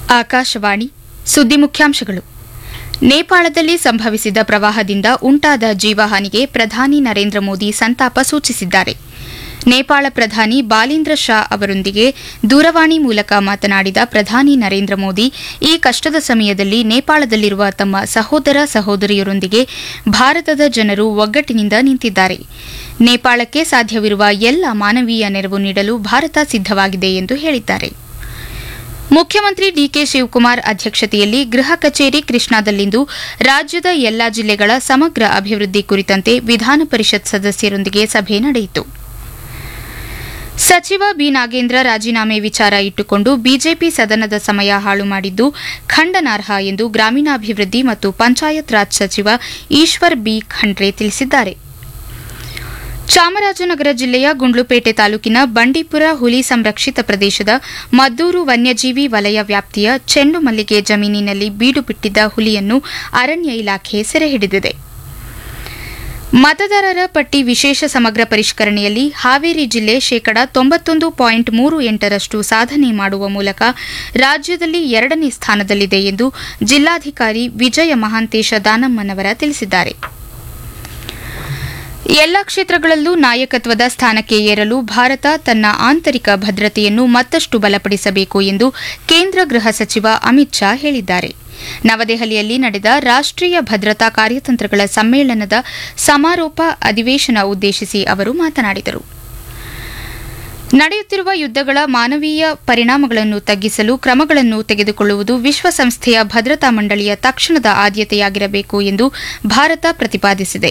ಆಕಾಶವಾಣಿ ಸುದ್ದಿ ಮುಖ್ಯಾಂಶಗಳು ನೇಪಾಳದಲ್ಲಿ ಸಂಭವಿಸಿದ ಪ್ರವಾಹದಿಂದ ಉಂಟಾದ ಜೀವಹಾನಿಗೆ ಪ್ರಧಾನಿ ನರೇಂದ್ರ ಮೋದಿ ಸಂತಾಪ ಸೂಚಿಸಿದ್ದಾರೆ ನೇಪಾಳ ಪ್ರಧಾನಿ ಬಾಲೀಂದ್ರ ಶಾ ಅವರೊಂದಿಗೆ ದೂರವಾಣಿ ಮೂಲಕ ಮಾತನಾಡಿದ ಪ್ರಧಾನಿ ನರೇಂದ್ರ ಮೋದಿ ಈ ಕಷ್ಟದ ಸಮಯದಲ್ಲಿ ನೇಪಾಳದಲ್ಲಿರುವ ತಮ್ಮ ಸಹೋದರ ಸಹೋದರಿಯರೊಂದಿಗೆ ಭಾರತದ ಜನರು ಒಗ್ಗಟ್ಟಿನಿಂದ ನಿಂತಿದ್ದಾರೆ ನೇಪಾಳಕ್ಕೆ ಸಾಧ್ಯವಿರುವ ಎಲ್ಲ ಮಾನವೀಯ ನೆರವು ನೀಡಲು ಭಾರತ ಸಿದ್ದವಾಗಿದೆ ಎಂದು ಹೇಳಿದ್ದಾರೆ ಮುಖ್ಯಮಂತ್ರಿ ಡಿಕೆ ಶಿವಕುಮಾರ್ ಅಧ್ಯಕ್ಷತೆಯಲ್ಲಿ ಗೃಹ ಕಚೇರಿ ಕೃಷ್ಣಾದಲ್ಲಿಂದು ರಾಜ್ಯದ ಎಲ್ಲಾ ಜಿಲ್ಲೆಗಳ ಸಮಗ್ರ ಅಭಿವೃದ್ಧಿ ಕುರಿತಂತೆ ವಿಧಾನ ಪರಿಷತ್ ಸದಸ್ಯರೊಂದಿಗೆ ಸಭೆ ನಡೆಯಿತು ಸಚಿವ ಬಿ ನಾಗೇಂದ್ರ ರಾಜೀನಾಮೆ ವಿಚಾರ ಇಟ್ಟುಕೊಂಡು ಬಿಜೆಪಿ ಸದನದ ಸಮಯ ಹಾಳು ಮಾಡಿದ್ದು ಖಂಡನಾರ್ಹ ಎಂದು ಗ್ರಾಮೀಣಾಭಿವೃದ್ಧಿ ಮತ್ತು ಪಂಚಾಯತ್ ರಾಜ್ ಸಚಿವ ಈಶ್ವರ್ ಬಿ ಖಂಡ್ರೆ ತಿಳಿಸಿದ್ದಾರೆ ಚಾಮರಾಜನಗರ ಜಿಲ್ಲೆಯ ಗುಂಡ್ಲುಪೇಟೆ ತಾಲೂಕಿನ ಬಂಡೀಪುರ ಹುಲಿ ಸಂರಕ್ಷಿತ ಪ್ರದೇಶದ ಮದ್ದೂರು ವನ್ಯಜೀವಿ ವಲಯ ವ್ಯಾಪ್ತಿಯ ಚೆಂಡು ಮಲ್ಲಿಗೆ ಜಮೀನಿನಲ್ಲಿ ಬೀಡು ಬಿಟ್ಟಿದ್ದ ಹುಲಿಯನ್ನು ಅರಣ್ಯ ಇಲಾಖೆ ಸೆರೆ ಹಿಡಿದಿದೆ ಮತದಾರರ ಪಟ್ಟಿ ವಿಶೇಷ ಸಮಗ್ರ ಪರಿಷ್ಕರಣೆಯಲ್ಲಿ ಹಾವೇರಿ ಜಿಲ್ಲೆ ಶೇಕಡ ತೊಂಬತ್ತೊಂದು ಪಾಯಿಂಟ್ ಮೂರು ಎಂಟರಷ್ಟು ಸಾಧನೆ ಮಾಡುವ ಮೂಲಕ ರಾಜ್ಯದಲ್ಲಿ ಎರಡನೇ ಸ್ಥಾನದಲ್ಲಿದೆ ಎಂದು ಜಿಲ್ಲಾಧಿಕಾರಿ ವಿಜಯ ಮಹಾಂತೇಶ ದಾನಮ್ಮನವರ ತಿಳಿಸಿದ್ದಾರೆ ಎಲ್ಲ ಕ್ಷೇತ್ರಗಳಲ್ಲೂ ನಾಯಕತ್ವದ ಸ್ಥಾನಕ್ಕೆ ಏರಲು ಭಾರತ ತನ್ನ ಆಂತರಿಕ ಭದ್ರತೆಯನ್ನು ಮತ್ತಷ್ಟು ಬಲಪಡಿಸಬೇಕು ಎಂದು ಕೇಂದ್ರ ಗೃಹ ಸಚಿವ ಅಮಿತ್ ಶಾ ಹೇಳಿದ್ದಾರೆ ನವದೆಹಲಿಯಲ್ಲಿ ನಡೆದ ರಾಷ್ಟೀಯ ಭದ್ರತಾ ಕಾರ್ಯತಂತ್ರಗಳ ಸಮ್ಮೇಳನದ ಸಮಾರೋಪ ಅಧಿವೇಶನ ಉದ್ದೇಶಿಸಿ ಅವರು ಮಾತನಾಡಿದರು ನಡೆಯುತ್ತಿರುವ ಯುದ್ದಗಳ ಮಾನವೀಯ ಪರಿಣಾಮಗಳನ್ನು ತಗ್ಗಿಸಲು ಕ್ರಮಗಳನ್ನು ತೆಗೆದುಕೊಳ್ಳುವುದು ವಿಶ್ವಸಂಸ್ಥೆಯ ಭದ್ರತಾ ಮಂಡಳಿಯ ತಕ್ಷಣದ ಆದ್ಯತೆಯಾಗಿರಬೇಕು ಎಂದು ಭಾರತ ಪ್ರತಿಪಾದಿಸಿದೆ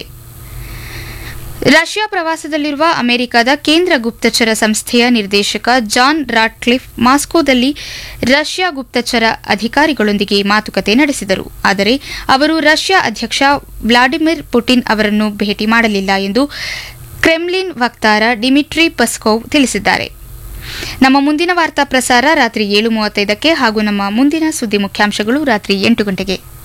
ರಷ್ಯಾ ಪ್ರವಾಸದಲ್ಲಿರುವ ಅಮೆರಿಕದ ಕೇಂದ್ರ ಗುಪ್ತಚರ ಸಂಸ್ಥೆಯ ನಿರ್ದೇಶಕ ಜಾನ್ ರಾಟ್ಕ್ಲಿಫ್ ಮಾಸ್ಕೋದಲ್ಲಿ ರಷ್ಯಾ ಗುಪ್ತಚರ ಅಧಿಕಾರಿಗಳೊಂದಿಗೆ ಮಾತುಕತೆ ನಡೆಸಿದರು ಆದರೆ ಅವರು ರಷ್ಯಾ ಅಧ್ಯಕ್ಷ ವ್ಲಾಡಿಮಿರ್ ಪುಟಿನ್ ಅವರನ್ನು ಭೇಟಿ ಮಾಡಲಿಲ್ಲ ಎಂದು ಕ್ರೆಮ್ಲಿನ್ ವಕ್ತಾರ ಡಿಮಿಟ್ರಿ ಪಸ್ಕೋವ್ ತಿಳಿಸಿದ್ದಾರೆ ನಮ್ಮ ಮುಂದಿನ ವಾರ್ತಾ ಪ್ರಸಾರ ರಾತ್ರಿ ಏಳು ಮೂವತ್ತೈದಕ್ಕೆ ಹಾಗೂ ನಮ್ಮ ಮುಂದಿನ ಸುದ್ದಿ ಮುಖ್ಯಾಂಶಗಳು ರಾತ್ರಿ ಎಂಟು ಗಂಟೆಗೆ